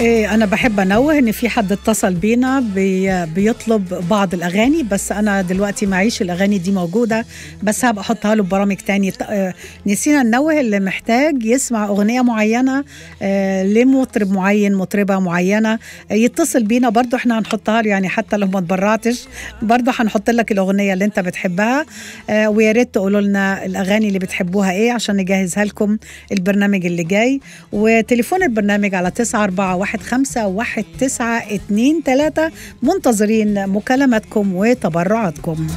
إيه أنا بحب أنوه إن في حد اتصل بينا بي بيطلب بعض الأغاني بس أنا دلوقتي معيش الأغاني دي موجودة بس هبقى أحطها له ببرامج تاني ط- آه، نسينا ننوه اللي محتاج يسمع أغنية معينة آه، لمطرب معين مطربة معينة آه، يتصل بينا برضو احنا هنحطها له يعني حتى لو ما تبرعتش برضو هنحط لك الأغنية اللي أنت بتحبها آه، ويا ريت تقولوا لنا الأغاني اللي بتحبوها إيه عشان نجهزها لكم البرنامج اللي جاي وتليفون البرنامج على 9415 1923 منتظرين مكالماتكم وتبرعاتكم